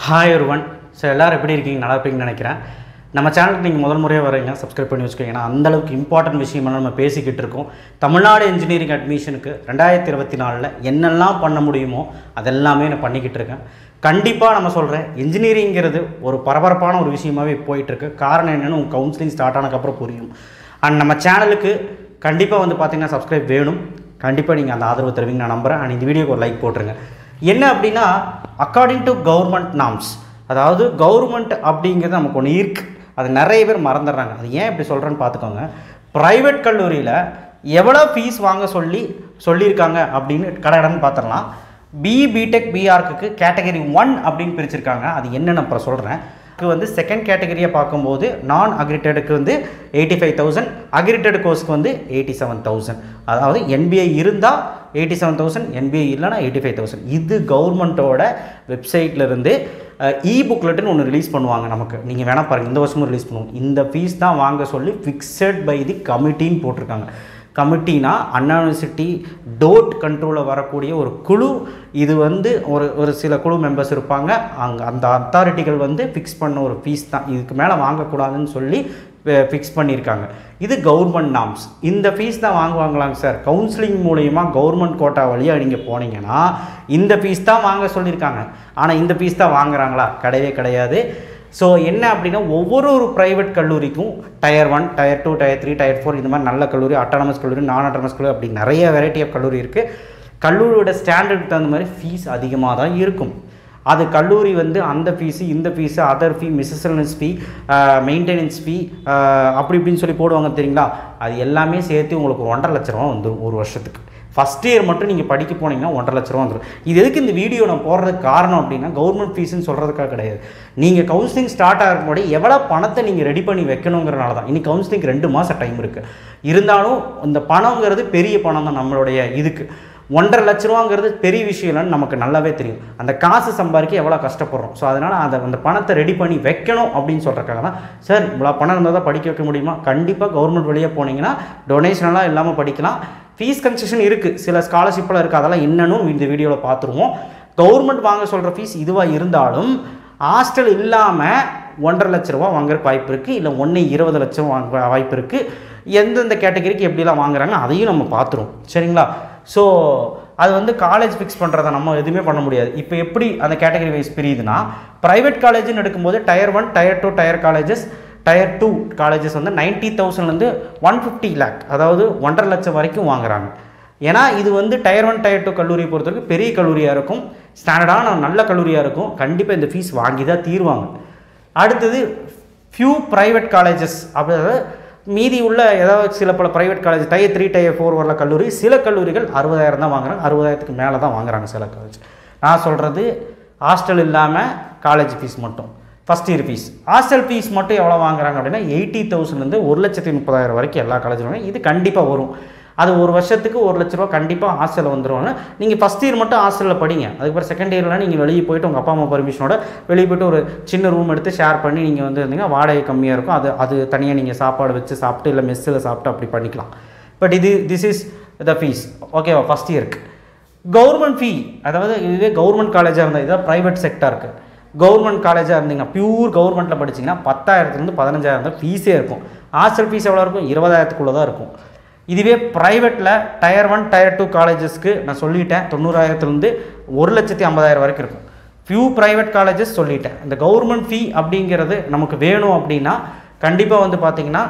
hi ஒருவன் so எல்லோரும் எப்படி இருக்கீங்க நல்லா இருப்பீங்கன்னு நினைக்கிறேன் நம்ம சேனலுக்கு நீங்கள் முதல் முறையாக வரீங்க சப்ஸ்கிரைப் பண்ணி வச்சுக்கோங்க ஏன்னா அந்தளவுக்கு இம்பார்ட்டன்ட் விஷயமெல்லாம் நம்ம பேசிக்கிட்டு இருக்கோம் தமிழ்நாடு இன்ஜினியரிங் அட்மிஷனுக்கு ரெண்டாயிரத்தி இருபத்தி நாலில் என்னெல்லாம் பண்ண முடியுமோ அதெல்லாமே நான் பண்ணிக்கிட்டு இருக்கேன் கண்டிப்பாக நம்ம சொல்கிறேன் இன்ஜினியரிங்கிறது ஒரு பரபரப்பான ஒரு விஷயமாவே போயிட்டுருக்கு காரணம் என்னென்னு உங்கள் கவுன்சிலிங் ஸ்டார்ட் ஆனதுக்கப்புறம் புரியும் அண்ட் நம்ம சேனலுக்கு கண்டிப்பாக வந்து பார்த்தீங்கன்னா சப்ஸ்கிரைப் வேணும் கண்டிப்பாக நீங்கள் அந்த ஆதரவு தருவீங்க நான் நம்புகிறேன் அண்ட் இந்த வீடியோக்கு ஒரு லைக் போட்டுருங்க என்ன அப்படின்னா அக்கார்டிங் டு கவர்மெண்ட் நாம்ஸ் அதாவது கவர்மெண்ட் அப்படிங்கிறது நமக்கு ஒன்று இருக்கு அது நிறைய பேர் மறந்துடுறாங்க அது ஏன் இப்படி சொல்கிறேன்னு பார்த்துக்கோங்க ப்ரைவேட் கல்லூரியில் எவ்வளோ ஃபீஸ் வாங்க சொல்லி சொல்லியிருக்காங்க அப்படின்னு கடைன்னு பார்த்துடலாம் பி பிடெக் பிஆர்க்கு கேட்டகரி ஒன் அப்படின்னு பிரிச்சிருக்காங்க அது என்னென்னு அப்புறம் சொல்கிறேன் இதுக்கு வந்து செகண்ட் கேட்டகரியை பார்க்கும்போது நான் அக்ரிட்டடுக்கு வந்து எயிட்டி ஃபைவ் தௌசண்ட் அக்ரிட்டட் கோர்ஸ்க்கு வந்து எயிட்டி செவன் தௌசண்ட் அதாவது என்பிஐ இருந்தால் எயிட்டி செவன் தௌசண்ட் என்பிஐ இல்லைனா எயிட்டி ஃபைவ் தௌசண்ட் இது கவர்மெண்ட்டோட வெப்சைட்லேருந்து இ புக்லெட்டுன்னு ஒன்று ரிலீஸ் பண்ணுவாங்க நமக்கு நீங்கள் வேணால் பாருங்கள் இந்த வருஷமும் ரிலீஸ் பண்ணுவோம் இந்த ஃபீஸ் தான் வாங்க சொல்லி ஃபிக்ஸட் பை தி கமிட்டின்னு போட்டிருக்காங்க கமிட்டினா அண்ணா யூனிவர்சிட்டி டோட் கண்ட்ரோலில் வரக்கூடிய ஒரு குழு இது வந்து ஒரு ஒரு சில குழு மெம்பர்ஸ் இருப்பாங்க அங்கே அந்த அத்தாரிட்டிகள் வந்து ஃபிக்ஸ் பண்ண ஒரு ஃபீஸ் தான் இதுக்கு மேலே வாங்கக்கூடாதுன்னு சொல்லி ஃபிக்ஸ் பண்ணியிருக்காங்க இது கவர்மெண்ட் நாம்ஸ் இந்த ஃபீஸ் தான் வாங்குவாங்களாங்க சார் கவுன்சிலிங் மூலயமா கவர்மெண்ட் கோட்டா வழியாக நீங்கள் போனீங்கன்னா இந்த ஃபீஸ் தான் வாங்க சொல்லியிருக்காங்க ஆனால் இந்த ஃபீஸ் தான் வாங்குறாங்களா கிடையவே கிடையாது ஸோ என்ன அப்படின்னா ஒவ்வொரு ஒரு ப்ரைவேட் கல்லூரிக்கும் tier one tier two tier three tier four இந்த மாதிரி நல்ல கல்லூரி அட்டானமஸ் கல்லூரி நான் அட்டானமஸ் கல்லூரி அப்படி நிறைய வெரைட்டி ஆஃப் கல்லூரி இருக்குது கல்லூரியோட ஸ்டாண்டர்டுக்கு தகுந்த மாதிரி ஃபீஸ் அதிகமாக தான் இருக்கும் அது கல்லூரி வந்து அந்த ஃபீஸு இந்த fees other fee miscellaneous fee maintenance fee அப்படி இப்படின்னு சொல்லி போடுவாங்க தெரியுங்களா அது எல்லாமே சேர்த்து உங்களுக்கு ஒரு ஒன்றரை லட்ச ரூபா வந்துடும் ஒரு வருஷத்துக்கு ஃபஸ்ட் இயர் மட்டும் நீங்கள் படிக்க போனீங்கன்னா ஒன்றரை லட்ச ரூபா வந்துடும் இது எதுக்கு இந்த வீடியோ நான் போடுறதுக்கு காரணம் அப்படின்னா கவர்மெண்ட் ஃபீஸ்னு சொல்கிறதுக்காக கிடையாது நீங்கள் கவுன்சிலிங் ஸ்டார்ட் ஆகும் முன்னாடி எவ்வளோ பணத்தை நீங்கள் ரெடி பண்ணி வைக்கணுங்கிறனால தான் இனி கவுன்சிலிங் ரெண்டு மாதம் டைம் இருக்குது இருந்தாலும் இந்த பணங்கிறது பெரிய பணம் தான் நம்மளுடைய இதுக்கு ஒன்றரை லட்ச ரூபாங்கிறது பெரிய விஷயம் இல்லைன்னு நமக்கு நல்லாவே தெரியும் அந்த காசு சம்பாதிக்க எவ்வளோ கஷ்டப்படுறோம் ஸோ அதனால் அதை அந்த பணத்தை ரெடி பண்ணி வைக்கணும் அப்படின்னு சொல்கிறக்காக தான் சார் இவ்வளோ பணம் இருந்தால் தான் படிக்க வைக்க முடியுமா கண்டிப்பாக கவர்மெண்ட் வழியாக போனீங்கன்னா டொனேஷனெல்லாம் இல்லாமல் படிக்கலாம் ஃபீஸ் கன்செஷன் இருக்குது சில ஸ்காலர்ஷிப்லாம் இருக்குது அதெல்லாம் என்னன்னு இந்த வீடியோவில் பார்த்துருவோம் கவர்மெண்ட் வாங்க சொல்கிற ஃபீஸ் இதுவாக இருந்தாலும் ஹாஸ்டல் இல்லாமல் ஒன்றரை லட்ச ரூபா வாங்குறதுக்கு வாய்ப்பு இருக்குது இல்லை ஒன்று இருபது லட்சம் வாங்க வாய்ப்பு இருக்குது எந்தெந்த கேட்டகரிக்கு எப்படிலாம் வாங்குறாங்க அதையும் நம்ம பார்த்துருவோம் சரிங்களா ஸோ அது வந்து காலேஜ் ஃபிக்ஸ் பண்ணுறதை நம்ம எதுவுமே பண்ண முடியாது இப்போ எப்படி அந்த கேட்டகரி வைஸ் பிரியுதுன்னா ப்ரைவேட் காலேஜ்னு எடுக்கும்போது tier one tier two tier colleges tier two colleges வந்து நைன்ட்டி தௌசண்ட்லேருந்து ஒன் ஃபிஃப்டி லேக் அதாவது ஒன்றரை லட்சம் வரைக்கும் வாங்குறாங்க ஏன்னா இது வந்து டயர் ஒன் டயர் டூ கல்லூரியை பொறுத்தவரைக்கும் பெரிய கல்லூரியாக இருக்கும் ஸ்டாண்டர்டான நல்ல கல்லூரியாக இருக்கும் கண்டிப்பாக இந்த ஃபீஸ் வாங்கி தான் தீர்வாங்க அடுத்தது ஃபியூ ப்ரைவேட் காலேஜஸ் அதாவது மீதி உள்ள ஏதாவது சில பல private college tier three tier four வரல கல்லூரி சில கல்லூரிகள் அறுபதாயிரம் தான் வாங்குறாங்க அறுபதாயிரத்துக்கு மேலே தான் வாங்குறாங்க சில காலேஜ் நான் சொல்கிறது ஹாஸ்டல் இல்லாமல் காலேஜ் ஃபீஸ் மட்டும் first year fees hostel fees மட்டும் எவ்வளோ வாங்குறாங்க அப்படின்னா எயிட்டி தௌசண்ட்லேருந்து ஒரு லட்சத்தி முப்பதாயிரம் வரைக்கும் எல்லா காலேஜிலும் இது கண்டிப்பாக வரும் அது ஒரு வருஷத்துக்கு ஒரு லட்ச ரூபா கண்டிப்பாக ஹாஸ்டலில் வந்துடுவாங்க நீங்கள் ஃபஸ்ட் இயர் மட்டும் ஹாஸ்டலில் படிங்க அதுக்கப்புறம் செகண்ட் இயர்லாம் நீங்கள் வெளியே போயிட்டு உங்கள் அப்பா அம்மா பர்மிஷனோட வெளியே போயிட்டு ஒரு சின்ன ரூம் எடுத்து ஷேர் பண்ணி நீங்கள் வந்து இருந்தீங்கன்னா வாடகை கம்மியாக இருக்கும் அது அது தனியாக நீங்கள் சாப்பாடு வச்சு சாப்பிட்டு இல்லை மெஸ்ஸில் சாப்பிட்டு அப்படி பண்ணிக்கலாம் பட் இது திஸ் இஸ் த ஃபீஸ் ஓகேவா ஃபஸ்ட் இயருக்கு கவர்மெண்ட் ஃபீ அதாவது இதுவே கவர்மெண்ட் காலேஜாக இருந்தால் இதான் ப்ரைவேட் செக்டாருக்கு கவர்மெண்ட் காலேஜாக இருந்தீங்கன்னா பியூர் கவர்மெண்ட்டில் படிச்சிங்கன்னா பத்தாயிரத்துலேருந்து பதினஞ்சாயிரம் தான் ஃபீஸே இருக்கும் ஹாஸ்டல் ஃபீஸ் எவ்வளோ இருக்கும் இருபதாயிரத்துக்குள்ளே தான் இருக்கும் இதுவே ப்ரைவேட்டில் டயர் ஒன் டயர் டூ காலேஜஸ்க்கு நான் சொல்லிட்டேன் தொண்ணூறாயிரத்துலேருந்து ஒரு லட்சத்தி ஐம்பதாயிரம் வரைக்கும் இருக்கும் ஃபியூ ப்ரைவேட் காலேஜஸ் சொல்லிட்டேன் இந்த கவர்மெண்ட் ஃபீ அப்படிங்கிறது நமக்கு வேணும் அப்படின்னா கண்டிப்பாக வந்து பார்த்திங்கன்னா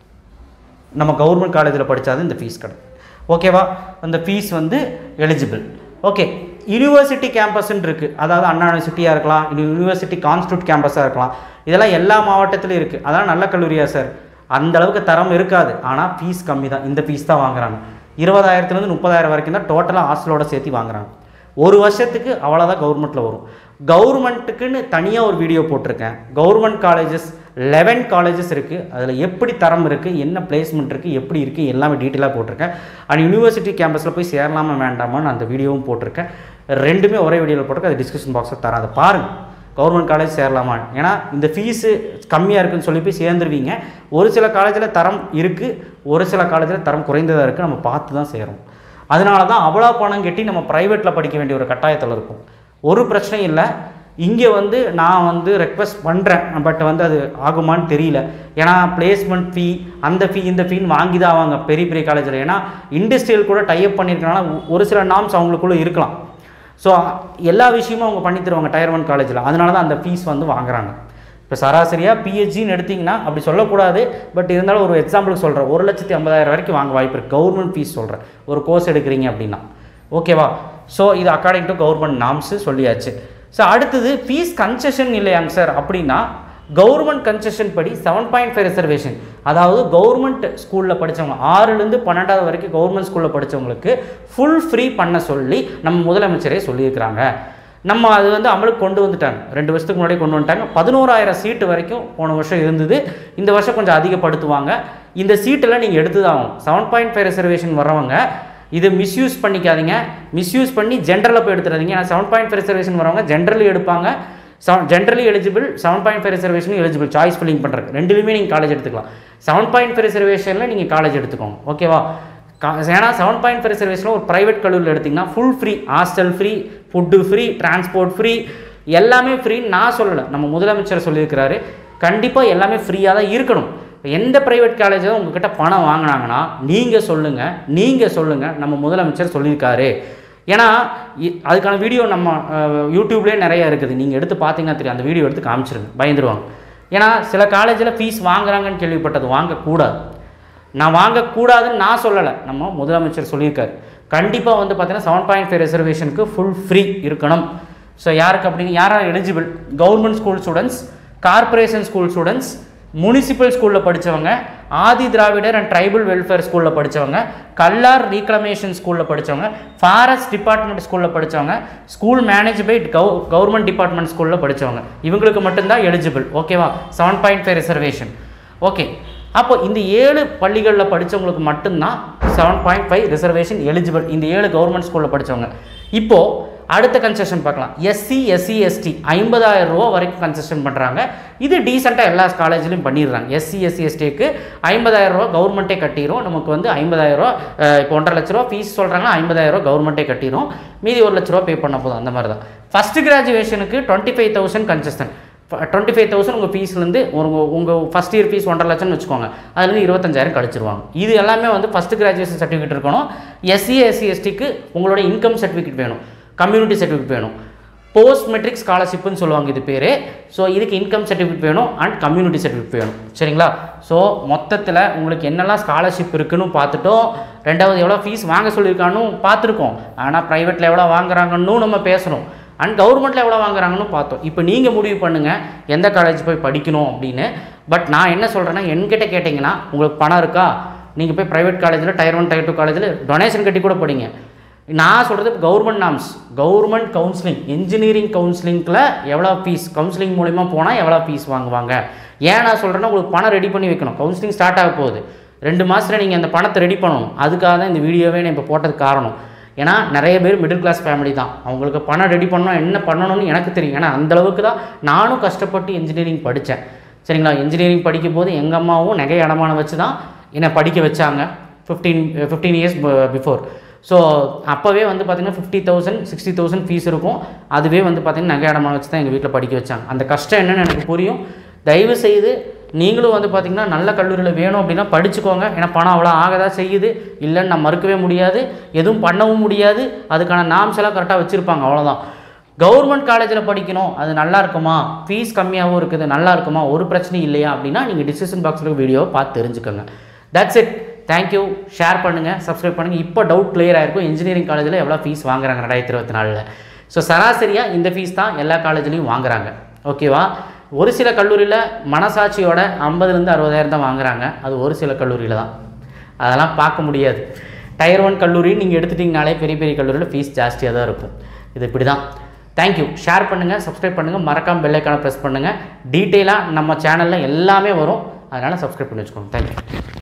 நம்ம கவர்மெண்ட் காலேஜில் படித்தாது இந்த ஃபீஸ் கிடைக்கும் ஓகேவா அந்த ஃபீஸ் வந்து எலிஜிபிள் ஓகே யூனிவர்சிட்டி கேம்பஸ்ன்னு இருக்குது அதாவது அண்ணா யூனிவர்சிட்டியாக இருக்கலாம் யூனிவர்சிட்டி கான்ஸ்டியூட் கேம்பஸாக இருக்கலாம் இதெல்லாம் எல்லா மாவட்டத்திலும் இருக்குது அதெல்லாம் நல்ல கல்லூரியா சார் அந்த அளவுக்கு தரம் இருக்காது ஆனால் ஃபீஸ் கம்மி தான் இந்த ஃபீஸ் தான் வாங்குறாங்க இருபதாயிரத்துலேருந்து முப்பதாயிரம் வரைக்கும் தான் டோட்டலாக ஹாஸ்டலோட சேர்த்து வாங்குறாங்க ஒரு வருஷத்துக்கு அவ்வளோதான் கவர்மெண்ட்டில் வரும் கவர்மெண்ட்டுக்குன்னு தனியாக ஒரு வீடியோ போட்டிருக்கேன் கவர்மெண்ட் காலேஜஸ் லெவன் காலேஜஸ் இருக்குது அதில் எப்படி தரம் இருக்குது என்ன பிளேஸ்மெண்ட் இருக்குது எப்படி இருக்குது எல்லாமே டீட்டெயிலாக போட்டிருக்கேன் அண்ட் யூனிவர்சிட்டி கேம்பஸில் போய் சேரலாமா வேண்டாமான்னு அந்த வீடியோவும் போட்டிருக்கேன் ரெண்டுமே ஒரே வீடியோவில் போட்டிருக்கேன் அது டிஸ்கிரிப்ஷன் பாக்ஸில் தரேன் அதை பாருங்கள் கவர்மெண்ட் காலேஜ் சேரலாமா ஏன்னா இந்த ஃபீஸு கம்மியாக இருக்குன்னு சொல்லி போய் சேர்ந்துருவீங்க ஒரு சில காலேஜில் தரம் இருக்குது ஒரு சில காலேஜில் தரம் குறைந்ததாக இருக்குது நம்ம பார்த்து தான் சேரும் அதனால தான் அவ்வளோ பணம் கட்டி நம்ம ப்ரைவேட்டில் படிக்க வேண்டிய ஒரு கட்டாயத்தில் இருக்கும் ஒரு பிரச்சனையும் இல்லை இங்கே வந்து நான் வந்து ரெக்வஸ்ட் பண்ணுறேன் பட் வந்து அது ஆகுமான்னு தெரியல ஏன்னா பிளேஸ்மெண்ட் ஃபீ அந்த ஃபீ இந்த ஃபீன்னு வாங்கி தான் ஆவாங்க பெரிய பெரிய காலேஜில் ஏன்னா இண்டஸ்ட்ரியல் கூட டைப் பண்ணியிருக்கனால ஒரு சில நாம்ஸ் அவங்களுக்குள்ளே இருக்கலாம் ஸோ எல்லா விஷயமும் அவங்க பண்ணி தருவாங்க டயர் ஒன் காலேஜில் அதனால தான் அந்த ஃபீஸ் வந்து வாங்குறாங்க இப்போ சராசரியாக பிஹெச்டின்னு எடுத்திங்கன்னா அப்படி சொல்லக்கூடாது பட் இருந்தாலும் ஒரு எக்ஸாம்பிளுக்கு சொல்கிறேன் ஒரு லட்சத்தி ஐம்பதாயிரம் வரைக்கும் வாங்க வாய்ப்பு இருக்குது கவர்மெண்ட் ஃபீஸ் சொல்கிறேன் ஒரு கோர்ஸ் எடுக்கிறீங்க அப்படின்னா ஓகேவா ஸோ இது அக்கார்டிங் டு கவர்மெண்ட் நாம்ஸு சொல்லியாச்சு ஸோ அடுத்தது ஃபீஸ் கன்செஷன் இல்லையாங்க சார் அப்படின்னா கவர்மெண்ட் கன்செஷன் படி செவன் பாயிண்ட் ஃபைவ் ரிசர்வேஷன் அதாவது கவர்மெண்ட் ஸ்கூலில் படித்தவங்க ஆறுலேருந்து பன்னெண்டாவது வரைக்கும் கவர்மெண்ட் ஸ்கூலில் படித்தவங்களுக்கு ஃபுல் ஃப்ரீ பண்ண சொல்லி நம்ம முதலமைச்சரே சொல்லியிருக்கிறாங்க நம்ம அது வந்து அமலுக்கு கொண்டு வந்துட்டாங்க ரெண்டு வருஷத்துக்கு முன்னாடி கொண்டு வந்துட்டாங்க பதினோராயிரம் சீட்டு வரைக்கும் போன வருஷம் இருந்தது இந்த வருஷம் கொஞ்சம் அதிகப்படுத்துவாங்க இந்த சீட்டெல்லாம் நீங்கள் எடுத்து தான் ஆகும் செவன் பாயிண்ட் ஃபைவ் ரிசர்வேஷன் வரவங்க இது மிஸ்யூஸ் பண்ணிக்காதீங்க மிஸ்யூஸ் பண்ணி ஜென்ரலில் போய் எடுத்துறாதீங்க ஏன்னா செவன் பாயிண்ட் ஃபைவ் ரிசர்வேஷன் வரவங்க ஜென்ரலி எடுப்பாங்க seven generally eligible seven point five reservation eligible choice filling பண்ணுறது ரெண்டுலையுமே நீங்கள் காலேஜ் எடுத்துக்கலாம் செவன் பாயிண்ட் ஃபைவ் ரிசர்வேஷனில் நீங்கள் காலேஜ் எடுத்துக்கோங்க ஓகேவா கா ஏன்னா செவன் பாயிண்ட் ஃபைவ் ரிசர்வேஷனில் ஒரு ப்ரைவேட் கல்லூரியில் எடுத்திங்கன்னா full free hostel free food free transport free எல்லாமே ஃப்ரீன்னு நான் சொல்லலை நம்ம முதலமைச்சர் சொல்லியிருக்கிறாரு கண்டிப்பாக எல்லாமே ஃப்ரீயாக தான் இருக்கணும் எந்த ப்ரைவேட் காலேஜில் உங்ககிட்ட பணம் வாங்கினாங்கன்னா நீங்கள் சொல்லுங்கள் நீங்கள் சொல்லுங்கள் நம்ம முதலமைச்சர் சொல்லியிருக்காரு ஏன்னா இ- அதுக்கான வீடியோ நம்ம அஹ், யூடியூப்லேயே நிறைய இருக்குது நீங்கள் எடுத்து பார்த்தீங்கன்னா தெரியும் அந்த வீடியோ எடுத்து காமிச்சிருங்க பயந்துருவாங்க ஏன்னா சில காலேஜில் ஃபீஸ் வாங்குறாங்கன்னு கேள்விப்பட்டது வாங்கக்கூடாது நான் வாங்கக்கூடாதுன்னு நான் சொல்லலை நம்ம முதலமைச்சர் சொல்லியிருக்காரு கண்டிப்பாக வந்து பார்த்தீங்கன்னா செவன் பாயிண்ட் ஃபைவ் ரிசர்வேஷனுக்கு ஃபுல் ஃப்ரீ இருக்கணும் ஸோ யாருக்கு அப்படின்னு யாரார் eligible government school students corporation school students municipal ஸ்கூலில் படித்தவங்க Adi Dravidar and tribal welfare ஸ்கூலில் படித்தவங்க கல்லார் ரீக்ளமேஷன் ஸ்கூலில் படித்தவங்க ஃபாரஸ்ட் டிபார்ட்மெண்ட் ஸ்கூலில் படித்தவங்க school manage by gov government department ஸ்கூலில் படித்தவங்க இவங்களுக்கு மட்டும்தான் எலிஜிபிள் ஓகேவா seven point five reservation okay அப்போ இந்த ஏழு பள்ளிகளில் படித்தவங்களுக்கு மட்டும்தான் seven point five reservation eligible இந்த ஏழு கவர்மெண்ட் ஸ்கூலில் படித்தவங்க இப்போது அடுத்த கன்செஷன் பார்க்கலாம் எஸ்சி எஸ்சி எஸ்டி ஐம்பதாயிரம் ரூபா வரைக்கும் கன்செஷன் பண்ணுறாங்க இது டீசெண்டாக எல்லா காலேஜ்லையும் பண்ணிடுறாங்க எஸ்சி எஸ்சி எஸ்டிக்கு ஐம்பதாயிரம் ரூபா கவர்மெண்ட்டே கட்டிடும் நமக்கு வந்து ஐம்பதாயிரம் ரூபா அஹ், இப்போ ஒன்றரை லட்ச ரூபா ஃபீஸ் சொல்கிறாங்கன்னா ஐம்பதாயிரம் ரூபா கவர்மெண்ட்டே கட்டிடும் மீதி ஒரு லட்ச ரூபா பே பண்ண போதும் அந்த மாதிரி தான் ஃபஸ்ட்டு கிராஜுவேஷனுக்கு twenty five thousand concession twenty five thousand உங்கள் ஃபீஸ்லேருந்து ஒரு உங்கள் ஃபஸ்ட் இயர் ஃபீஸ் ஒன்றரை லட்சம்னு வச்சுக்கோங்க அதுலேருந்து இருபத்தஞ்சாயிரம் கழிச்சிருவாங்க இது எல்லாமே வந்து ஃபஸ்ட்டு கிராஜுவேஷன் சர்டிஃபிகேட் இருக்கணும் எஸ்சி எஸ்சி எஸ்டிக்கு உங்களோட இன்கம் சர்டிஃபிகேட் வேணும் கம்யூனிட்டி சர்டிஃபிகேட் வேணும் போஸ்ட் மெட்ரிக் ஸ்காலர்ஷிப்னு சொல்லுவாங்க இது பேர் ஸோ இதுக்கு இன்கம் சர்டிஃபிகேட் வேணும் அண்ட் கம்யூனிட்டி சர்டிஃபிகேட் வேணும் சரிங்களா ஸோ மொத்தத்தில் உங்களுக்கு என்னெல்லாம் ஸ்காலர்ஷிப் இருக்குன்னு பார்த்துட்டோம் ரெண்டாவது எவ்வளோ ஃபீஸ் வாங்க சொல்லியிருக்கான்னு பார்த்துருக்கோம் ஆனால் ப்ரைவேட்டில் எவ்வளோ வாங்குறாங்கன்னு நம்ம பேசணும் அண்ட் கவர்மெண்ட்டில் எவ்வளோ வாங்குறாங்கன்னு பார்த்தோம் இப்போ நீங்கள் முடிவு பண்ணுங்கள் எந்த காலேஜ் போய் படிக்கணும் அப்படின்னு பட் நான் என்ன சொல்கிறேன்னா என்கிட்ட கேட்டிங்கன்னா உங்களுக்கு பணம் இருக்கா நீங்கள் போய் ப்ரைவேட் காலேஜில் டயர் ஒன் டயர் டூ காலேஜில் டொனேஷன் கட்டி கூட படிங்க நான் சொல்கிறது government norms government counselling engineering கவுன்சிலிங்கில் எவ்வளோ ஃபீஸ் கவுன்சிலிங் மூலிமா போனால் எவ்வளோ ஃபீஸ் வாங்குவாங்க ஏன் நான் சொல்கிறேன்னா உங்களுக்கு பணம் ரெடி பண்ணி வைக்கணும் கவுன்சிலிங் ஸ்டார்ட் ஆக போகுது ரெண்டு மாதத்தில் நீங்கள் அந்த பணத்தை ரெடி பண்ணணும் அதுக்காக தான் இந்த வீடியோவே நான் இப்போ போட்டதுக்கு காரணம் ஏன்னா நிறைய பேர் மிடில் கிளாஸ் ஃபேமிலி தான் அவங்களுக்கு பணம் ரெடி பண்ணணும் என்ன பண்ணணும்னு எனக்கு தெரியும் ஏன்னா அந்த அளவுக்கு தான் நானும் கஷ்டப்பட்டு இன்ஜினியரிங் படித்தேன் சரிங்களா இன்ஜினியரிங் படிக்கும் போது எங்கள் அம்மாவும் நகை அடமானம் வச்சு தான் என்னை படிக்க வச்சாங்க fifteen fifteen years before so அப்போவே வந்து பார்த்திங்கன்னா fifty thousand sixty thousand fees இருக்கும் அதுவே வந்து பார்த்திங்கன்னா நகை அடமானம் வச்சு தான் எங்கள் வீட்டில் படிக்க வச்சாங்க அந்த கஷ்டம் என்னன்னு எனக்கு புரியும் தயவு செய்து நீங்களும் வந்து பார்த்திங்கன்னா நல்ல கல்லூரியில் வேணும் அப்படின்னா படிச்சுக்கோங்க ஏன்னா பணம் அவ்வளோ ஆகதான் செய்யுது இல்லைன்னு நான் மறுக்கவே முடியாது எதுவும் பண்ணவும் முடியாது அதுக்கான நாம்ஸ் எல்லாம் கரெக்டாக வச்சுருப்பாங்க அவ்வளோதான் கவர்மெண்ட் காலேஜில் படிக்கணும் அது நல்லா இருக்குமா ஃபீஸ் கம்மியாகவும் இருக்குது நல்லா இருக்குமா ஒரு பிரச்சனையும் இல்லையா அப்படின்னா நீங்கள் டிசிஷன் பாக்ஸில் வீடியோவை பார்த்து தெரிஞ்சுக்கோங்க தட்ஸ் இட் தேங்க்யூ ஷேர் பண்ணுங்கள் சப்ஸ்கிரைப் பண்ணுங்கள் இப்போ டவுட் clear ஆயிருக்கும் இன்ஜினியரிங் காலேஜில் எவ்வளோ ஃபீஸ் வாங்குறாங்க ரெண்டாயிரத்தி இருபத்தி நாலில் ஸோ சராசரியாக இந்த ஃபீஸ் தான் எல்லா காலேஜ்லேயும் வாங்குறாங்க ஓகேவா ஒரு சில கல்லூரியில் மனசாட்சியோட ஐம்பதுலேருந்து அறுபதாயிரம் தான் வாங்குறாங்க அது ஒரு சில கல்லூரியில் தான் அதெல்லாம் பார்க்க முடியாது டயர் ஒன் கல்லூரி நீங்கள் எடுத்துட்டிங்கனாலே பெரிய பெரிய கல்லூரியில் ஃபீஸ் ஜாஸ்தியாக தான் இருக்கும் இது இப்படி தான் தேங்க்யூ ஷேர் பண்ணுங்கள் சப்ஸ்கிரைப் பண்ணுங்கள் மறக்காம பெல்லைக்கான ப்ரெஸ் பண்ணுங்கள் டீட்டெயிலாக நம்ம சேனலில் எல்லாமே வரும் அதனால் சப்ஸ்கிரைப் பண்ணி வச்சுக்கோங்க தேங்க்யூ